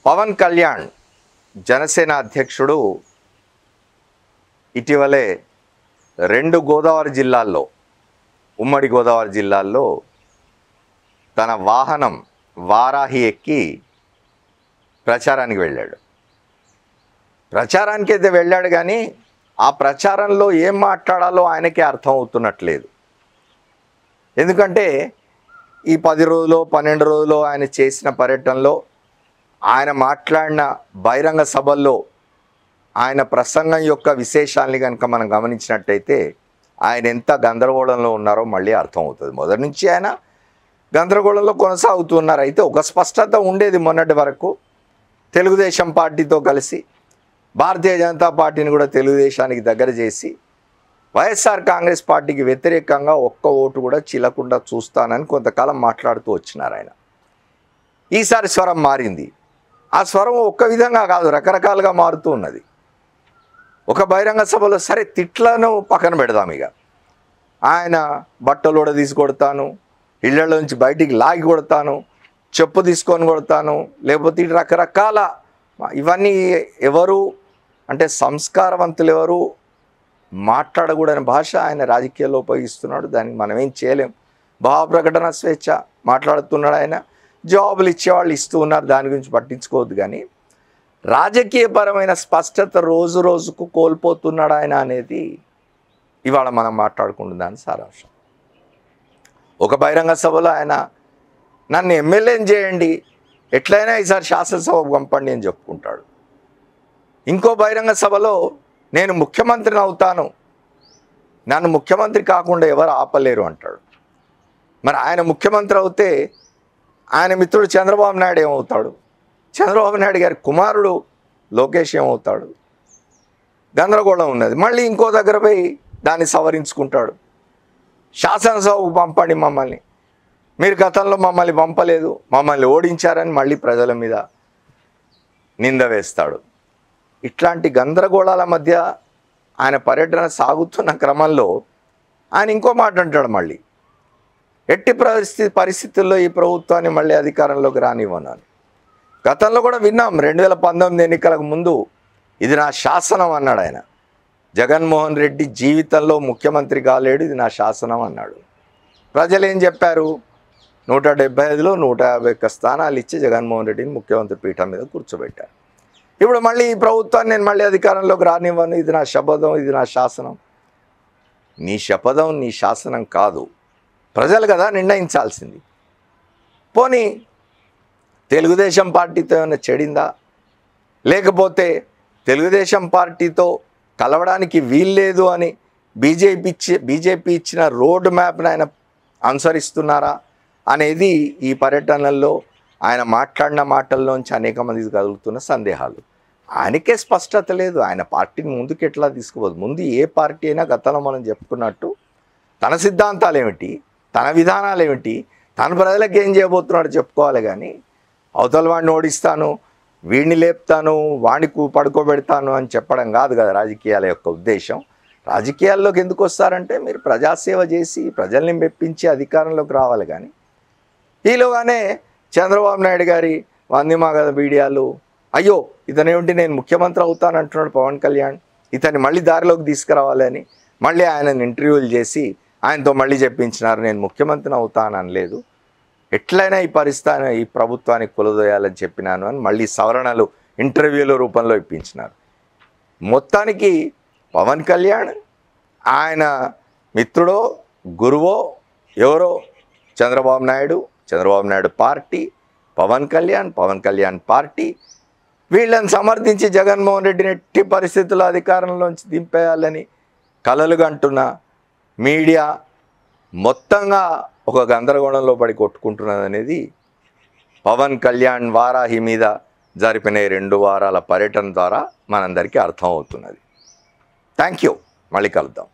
పవన్ కళ్యాణ్ జనసేన అధ్యక్షుడు ఇటీవలే రెండు గోదావరి జిల్లాల్లో ఉమ్మడి గోదావరి జిల్లాల్లో తన వాహనం వారాహి ఎక్కి ప్రచారానికి వెళ్ళాడు ప్రచారానికి అయితే వెళ్ళాడు కానీ ఆ ప్రచారంలో ఏం మాట్లాడాలో ఆయనకే అర్థం అవుతున్నట్లేదు ఎందుకంటే ఈ పది రోజులు పన్నెండు రోజులు ఆయన చేసిన పర్యటనలో ఆయన మాట్లాడిన బహిరంగ సభల్లో ఆయన ప్రసంగం యొక్క విశేషాల్ని కనుక మనం గమనించినట్టయితే ఆయన ఎంత గందరగోళంలో ఉన్నారో మళ్ళీ అర్థమవుతుంది మొదటి నుంచి ఆయన గందరగోళంలో కొనసాగుతున్నారు అయితే ఒక స్పష్టత ఉండేది మొన్నటి వరకు తెలుగుదేశం పార్టీతో కలిసి భారతీయ జనతా పార్టీని కూడా తెలుగుదేశానికి దగ్గర చేసి వైఎస్ఆర్ కాంగ్రెస్ పార్టీకి వ్యతిరేకంగా ఒక్క ఓటు కూడా చీలకుండా చూస్తానని కొంతకాలం మాట్లాడుతూ వచ్చినారు ఆయన ఈసారి స్వరం మారింది ఆ స్వరం ఒక్క విధంగా కాదు రకరకాలుగా మారుతూ ఉన్నది ఒక బహిరంగ సభలో సరే తిట్లను పక్కన పెడదాం ఇక ఆయన బట్టలు కూడా తీసి కొడతాను ఇళ్లలో నుంచి బయటికి లాగి కొడతాను చెప్పు తీసుకొని కొడతాను లేకపోతే ఇటు రకరకాల ఇవన్నీ ఎవరు అంటే సంస్కారవంతులు ఎవరు మాట్లాడకూడని భాష ఆయన రాజకీయాల్లో ఉపయోగిస్తున్నాడు దానికి మనం ఏం చేయలేం భావ ప్రకటన స్వేచ్ఛ మాట్లాడుతున్నాడు ఆయన జాబులు ఇచ్చేవాళ్ళు ఇస్తూ ఉన్నారు దాని గురించి పట్టించుకోవద్దు కానీ రాజకీయపరమైన స్పష్టత రోజు రోజుకు కోల్పోతున్నాడు ఆయన అనేది ఇవాళ మనం మాట్లాడుకుంటున్నాను సారాంశం ఒక బహిరంగ సభలో ఆయన నన్ను ఎమ్మెల్యేని చేయండి ఎట్లయినా ఈసారి శాసనసభకు పంపండి అని చెప్పుకుంటాడు ఇంకో బహిరంగ సభలో నేను ముఖ్యమంత్రిని అవుతాను నన్ను ముఖ్యమంత్రి కాకుండా ఎవరు ఆపలేరు అంటాడు మరి ఆయన ముఖ్యమంత్రి అవుతే ఆయన మిత్రుడు చంద్రబాబు నాయుడు ఏమవుతాడు చంద్రబాబు నాయుడు గారి కుమారుడు లోకేష్ ఏమవుతాడు గందరగోళం ఉన్నది మళ్ళీ ఇంకో దగ్గర పోయి దాన్ని సవరించుకుంటాడు శాసనసభకు పంపండి మమ్మల్ని మీరు గతంలో మమ్మల్ని పంపలేదు మమ్మల్ని ఓడించారని మళ్ళీ ప్రజల మీద నింద వేస్తాడు ఇట్లాంటి గందరగోళాల మధ్య ఆయన పర్యటన సాగుతున్న క్రమంలో ఆయన ఇంకో మాట అంటాడు మళ్ళీ ఎట్టి పరిస్థితి పరిస్థితుల్లో ఈ ప్రభుత్వాన్ని మళ్ళీ అధికారంలోకి రానివ్వనాను గతంలో కూడా విన్నాం రెండు వేల పంతొమ్మిది ఎన్నికలకు ముందు ఇది నా శాసనం అన్నాడు ఆయన జగన్మోహన్ రెడ్డి జీవితంలో ముఖ్యమంత్రి కాలేడు ఇది నా శాసనం అన్నాడు ప్రజలు ఏం చెప్పారు నూట డెబ్బై ఐదులో నూట యాభై ఒక్క స్థానాలు ఇచ్చి జగన్మోహన్ రెడ్డిని ముఖ్యమంత్రి పీఠం మీద కూర్చోబెట్టారు ఇప్పుడు మళ్ళీ ఈ ప్రభుత్వాన్ని నేను మళ్ళీ అధికారంలోకి రానివ్వను ఇది నా శపథం ఇది నా శాసనం నీ శపథం నీ శాసనం కాదు ప్రజలు కదా నిర్ణయించాల్సింది పోనీ తెలుగుదేశం పార్టీతో ఏమైనా చెడిందా లేకపోతే తెలుగుదేశం పార్టీతో కలవడానికి వీల్లేదు అని బీజేపీ ఇచ్చి బీజేపీ ఇచ్చిన రోడ్ మ్యాప్ని ఆయన అనుసరిస్తున్నారా అనేది ఈ పర్యటనల్లో ఆయన మాట్లాడిన మాటల్లోంచి అనేక మందికి కలుగుతున్న సందేహాలు ఆయనకే స్పష్టత లేదు ఆయన పార్టీని ముందుకు ఎట్లా తీసుకోవద్దు ముందు ఏ పార్టీ అయినా గతంలో మనం చెప్పుకున్నట్టు తన సిద్ధాంతాలు ఏమిటి తన విధానాలు ఏమిటి తన ప్రజలకు ఏం చేయబోతున్నాడో చెప్పుకోవాలి కానీ అవతల వాడిని ఓడిస్తాను వీడిని లేపుతాను వాడిని కూ- పడుకోబెడతాను అని చెప్పడం కాదు కదా రాజకీయాల యొక్క ఉద్దేశం రాజకీయాల్లోకి ఎందుకు వస్తారంటే మీరు ప్రజాసేవ చేసి ప్రజల్ని మెప్పించి అధికారంలోకి రావాలి కానీ ఈలోగానే చంద్రబాబు నాయుడు గారి వందిమాగద మీడియాలు అయ్యో ఇతనేమిటి నేను ముఖ్యమంత్రి అవుతాను అంటున్నాడు పవన్ కళ్యాణ్ ఇతన్ని మళ్ళీ దారిలోకి తీసుకురావాలని మళ్ళీ ఆయనను ఇంటర్వ్యూలు చేసి ఆయనతో మళ్ళీ చెప్పించినారు నేను ముఖ్యమంత్రిని అవుతాను అనలేదు ఎట్లయినా ఈ పరిస్థితి ఈ ప్రభుత్వానికి కొలదోయాలని చెప్పినాను అని మళ్ళీ సవరణలు ఇంటర్వ్యూల రూపంలో ఇప్పించినారు మొత్తానికి పవన్ కళ్యాణ్ ఆయన మిత్రుడో గురువో ఎవరో చంద్రబాబు నాయుడు చంద్రబాబు నాయుడు పార్టీ పవన్ కళ్యాణ్ పవన్ కళ్యాణ్ పార్టీ వీళ్ళని సమర్థించి జగన్మోహన్ రెడ్డిని ఎట్టి పరిస్థితుల్లో అధికారంలోంచి దింపేయాలని కలలుగా అంటున్న మీడియా మొత్తంగా ఒక గందరగోళంలో పడి కొట్టుకుంటున్నది అనేది పవన్ కళ్యాణ్ వారాహి మీద జరిపిన ఈ రెండు వారాల పర్యటన ద్వారా మనందరికీ అర్థమవుతున్నది థ్యాంక్ యూ మళ్ళీ కలుద్దాం